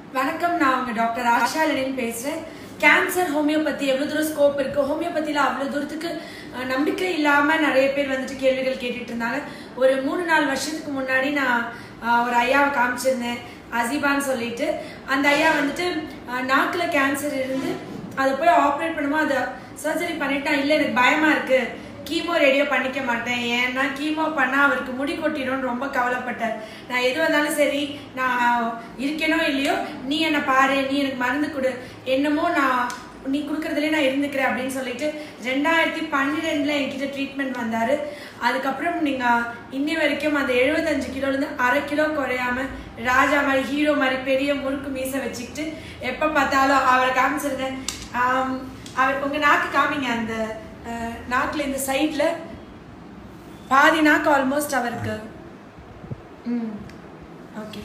வணக்கம் நான் உங்க டாக்டர் ஆஷா லெனின் பேசுறேன் கேன்சர் ஹோமியோபதி எவ்வளவு தூரம் ஸ்கோப் இருக்கு ஹோமியோபதியில அவ்வளவு தூரத்துக்கு அஹ், நம்பிக்கை இல்லாம நிறைய பேர் வந்துட்டு கேள்விகள் கேட்டுட்டு இருந்தாங்க ஒரு மூணு நாலு வருஷத்துக்கு முன்னாடி நான் அஹ், ஒரு ஐயாவை காமிச்சிருந்தேன் அசீபான்னு சொல்லிட்டு அந்த ஐயா வந்துட்டு அஹ், நாக்குல கேன்சர் இருந்து அதை போய் ஆப்ரேட் பண்ணும்போது அதை சர்ஜரி பண்ணிட்டா இல்லை எனக்கு பயமா இருக்கு கீமோ ரேடியோ பண்ணிக்க மாட்டேன் ஏன்னா கீமோ பண்ணா அவருக்கு முடி கொட்டிடும்னு ரொம்ப கவலைப்பட்டார் நான் எது வந்தாலும் சரி நான் இருக்கேனோ இல்லையோ நீ என்னை பாரு நீ எனக்கு மருந்து கொடு என்னமோ நான் நீ கொடுக்கறதுலே நான் இருந்துக்கிறேன் அப்படின்னு சொல்லிட்டு ரெண்டாயிரத்தி பன்னிரெண்டுல என்கிட்ட ட்ரீட்மெண்ட் வந்தாரு அதுக்கப்புறம் நீங்க இன்னி வரைக்கும் அந்த எழுபத்தஞ்சு கிலோல இருந்து அரை கிலோ குறையாம ராஜா மாதிரி ஹீரோ மாதிரி பெரிய முறுக்கு மீசை வச்சுக்கிட்டு எப்ப பார்த்தாலும் அவரை காமிச்சிருங்க ஆம், அவர் உங்க நாக்கு காமிங்க அந்த அஹ், நாக்குல இந்த சைட்ல பாதி நாக்கு ஆல்மோஸ்ட் அவருக்கு ம் ஓகே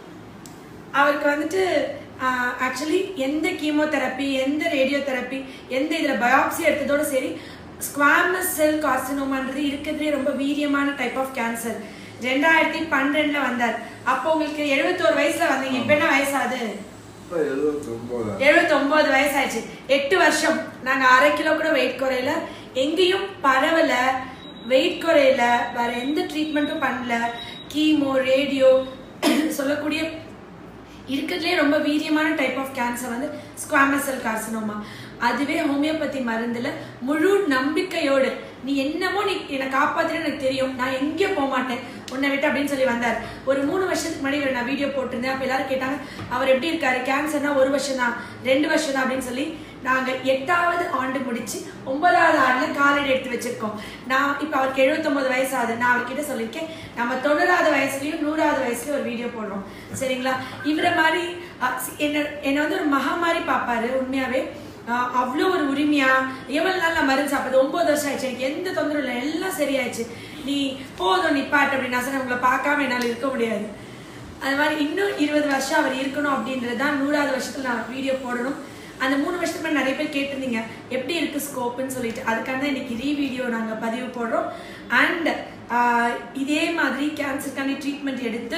அவருக்கு வந்துட்டு ஆக்சுவலி எந்த கீமோதெரப்பி எந்த ரேடியோ தெரப்பி எந்த இதில் பயாப்சி எடுத்ததோட சரி ஸ்குவாமஸ் செல் கார்சினோமான்றது இருக்கிறதுலே ரொம்ப வீரியமான டைப் ஆஃப் கேன்சர் ரெண்டாயிரத்தி பன்னிரெண்டுல வந்தார் அப்போ உங்களுக்கு எழுபத்தோரு வயசுல வந்தீங்க இப்போ என்ன வயசாது இப்போ எழுபத்தொம்போதா எழுபத்தொன்பது வயசாயிடுச்சு எட்டு வருஷம் நாங்க அரை கிலோ கூட வெயிட் குறையல எங்கேயும் பரவல வெயிட் குறையல வேற எந்த ட்ரீட்மெண்ட்டும் பண்ணல கீமோ ரேடியோ சொல்லக்கூடிய இருக்கிறதுலே ரொம்ப வீரியமான டைப் ஆஃப் கேன்சர் வந்து ஸ்குவாமஸ் செல் கார்சினோமா அதுவே ஹோமியோபதி மருந்துல முழு நம்பிக்கையோடு நீ என்னமோ நீ என்னை காப்பாத்துன்னு எனக்கு தெரியும் நான் எங்கேயும் போக மாட்டேன் உன்னை விட்டு அப்படின்னு சொல்லி வந்தார் ஒரு மூணு வருஷத்துக்கு முன்னாடி இவரை நான் வீடியோ போட்டிருந்தேன் அப்ப எல்லாரும் கேட்டாங்க அவர் எப்படி இருக்காரு கேன்சர்னா ஒரு வருஷம் தான் ரெண்டு வருஷம் தான் அப்படின்னு சொல்லி நாங்க எட்டாவது ஆண்டு முடிச்சு ஒன்பதாவது ஆண்டுல காலடி எடுத்து வச்சிருக்கோம் நான் இப்ப அவருக்கு 79 வயசு ஆகுது நான் அவர்கிட்ட சொல்லியிருக்கேன் நம்ம தொண்ணூறாவது வயசுலயும் நூறாவது வயசுலயும் ஒரு வீடியோ போடுறோம் சரிங்களா இவரை மாதிரி அஹ், சி- என்ன என்னை வந்து ஒரு மகா மாதிரி பார்ப்பாரு உண்மையாவே ஆஹ் அவ்வளோ ஒரு உரிமையா எவ்வளவு நாள் நான் மருந்து சாப்பிடுது ஒன்பது வருஷம் ஆயிடுச்சு எனக்கு எந்த தொந்தரவும் இல்லை எல்லாம் சரியாயிடுச்சு நீ போதும் நிப்பாட்டு அப்படின்னு நான் சொன்னேன் உங்களை பார்க்காம என்னால் இருக்க முடியாது அது மாதிரி இன்னும் இருபது வருஷம் அவர் இருக்கணும் அப்படின்றது தான் நூறாவது வருஷத்துல நான் வீடியோ போடணும் அந்த மூணு வருஷத்துக்கு முன்னாடி நிறைய பேர் கேட்டிருந்தீங்க எப்படி இருக்கு ஸ்கோப்புன்னு சொல்லிட்டு அதுக்காக தான் இன்னைக்கு ரீ வீடியோ நாங்கள் பதிவு போடுறோம் அண்ட் இதே மாதிரி கேன்சருக்கான ட்ரீட்மெண்ட் எடுத்து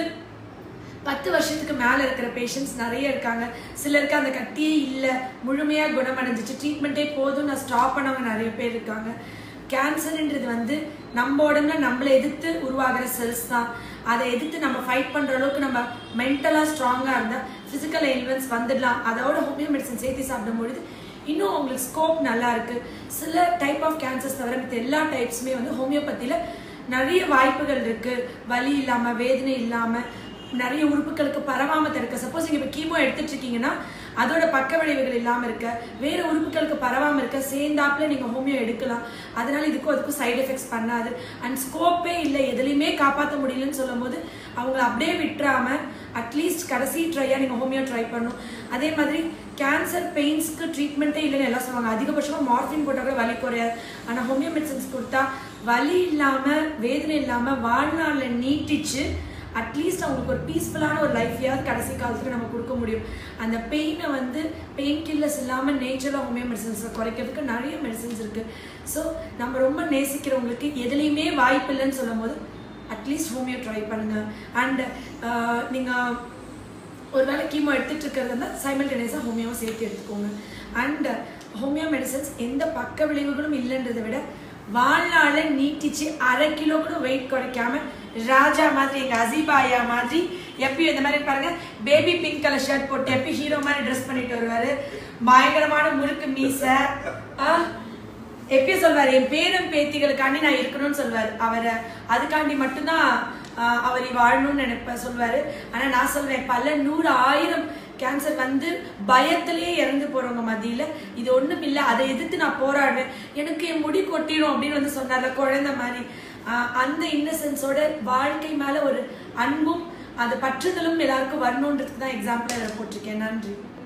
பத்து வருஷத்துக்கு மேல இருக்கிற பேஷண்ட்ஸ் நிறைய இருக்காங்க சிலருக்கு அந்த கட்டியே இல்ல முழுமையா குணமடைஞ்சிச்சு ட்ரீட்மெண்ட்டே போதும் நான் ஸ்டாப் பண்ணவங்க நிறைய பேர் இருக்காங்க கேன்சர்ன்றது வந்து நம்ம உடம்புல நம்மளை எதிர்த்து உருவாகிற செல்ஸ் தான் அதை எதிர்த்து நம்ம ஃபைட் பண்ற அளவுக்கு நம்ம மென்டலா ஸ்ட்ராங்கா இருந்தா பிசிக்கல் எலிமெண்ட்ஸ் வந்துடலாம் அதோட ஹோமியோ மெடிசன் சேர்த்து சாப்பிடும் பொழுது இன்னும் உங்களுக்கு ஸ்கோப் நல்லா இருக்கு சில டைப் ஆஃப் கேன்சர்ஸ் தவிர மத்த எல்லா டைப்ஸுமே வந்து ஹோமியோபதியில நிறைய வாய்ப்புகள் இருக்கு வலி இல்லாம வேதனை இல்லாம நிறைய உறுப்புகளுக்கு பரவாம தடுக்க சப்போஸ் நீங்க இப்ப கீமோ எடுத்துட்டு இருக்கீங்கன்னா அதோட பக்க விளைவுகள் இல்லாம இருக்க வேற உறுப்புகளுக்கு பரவாம இருக்க சேர்ந்தாப்புல நீங்க ஹோமியோ எடுக்கலாம் அதனால இதுக்கும் அதுக்கும் சைடு எஃபெக்ட்ஸ் பண்ணாது அண்ட் ஸ்கோப்பே இல்லை எதுலையுமே காப்பாற்ற முடியலன்னு சொல்லும் போது அவங்கள அப்படியே விட்டுறாம அட்லீஸ்ட் கடைசி ட்ரையா நீங்க ஹோமியோ ட்ரை பண்ணணும் அதே மாதிரி கேன்சர் பெயின்ஸ்க்கு ட்ரீட்மெண்ட்டே இல்லைன்னு எல்லாம் சொல்லுவாங்க அதிகபட்சமா மார்ஃபின் போட்டா கூட வலி குறையாது ஆனா ஹோமியோ மெடிசன்ஸ் கொடுத்தா வலி இல்லாம வேதனை இல்லாம வாழ்நாள்ல நீட்டிச்சு அட்லீஸ்ட் அவங்களுக்கு ஒரு பீஸ்ஃபுல்லான ஒரு லைஃபையாவது கடைசி காலத்துல நம்ம கொடுக்க முடியும் அந்த பெயினை வந்து பெயின் கில்லர்ஸ் இல்லாமல் நேச்சுரலாக ஹோமியோ மெடிசன்ஸை குறைக்கிறதுக்கு நிறைய மெடிசன்ஸ் இருக்கு ஸோ நம்ம ரொம்ப நேசிக்கிறவங்களுக்கு எதுலேயுமே வாய்ப்பு இல்லைன்னு சொல்லும் போது அட்லீஸ்ட் ஹோமியோ ட்ரை பண்ணுங்க அண்ட் நீங்கள் ஒருவேளை கீமோ எடுத்துட்டு இருக்கிறதா சைமல்டேனியஸாக ஹோமியோவை சேர்த்து எடுத்துக்கோங்க அண்ட் ஹோமியோ மெடிசன்ஸ் எந்த பக்க விளைவுகளும் இல்லைன்றதை விட வாழ்நாள நீட்டிச்சு அரை கிலோ கூட வெயிட் குறைக்காம ராஜா மாதிரி எங்க அசீபாயா மாதிரி எப்பயும் இந்த மாதிரி பாருங்க பேபி பிங்க் கலர் ஷர்ட் போட்டு எப்பயும் ஹீரோ மாதிரி ட்ரெஸ் பண்ணிட்டு வருவாரு பயங்கரமான முறுக்கு மீசை ஆஹ் எப்பயும் சொல்வாரு என் பேரும் பேத்திகளுக்காண்டி நான் இருக்கணும்னு சொல்வாரு அவரை அதுக்காண்டி மட்டும்தான் ஆஹ், அவர் வாழணும்னு நினைப்ப சொல்வாரு ஆனா நான் சொல்வேன் பல நூறு ஆயிரம் கேன்சர் வந்து பயத்திலேயே இறந்து போறவங்க மத்தியில இது ஒண்ணும் இல்ல அதை எதிர்த்து நான் போராடுவேன் எனக்கு என் முடி கொட்டிடும் அப்படின்னு வந்து சொன்னார்ல குழந்தை மாதிரி ஆஹ், அந்த இன்னசென்ஸோட வாழ்க்கை மேல ஒரு அன்பும் அது பற்றுதலும் எல்லாருக்கும் வரணுன்றதுக்கு தான் எக்ஸாம்பிள் போட்டிருக்கேன் நன்றி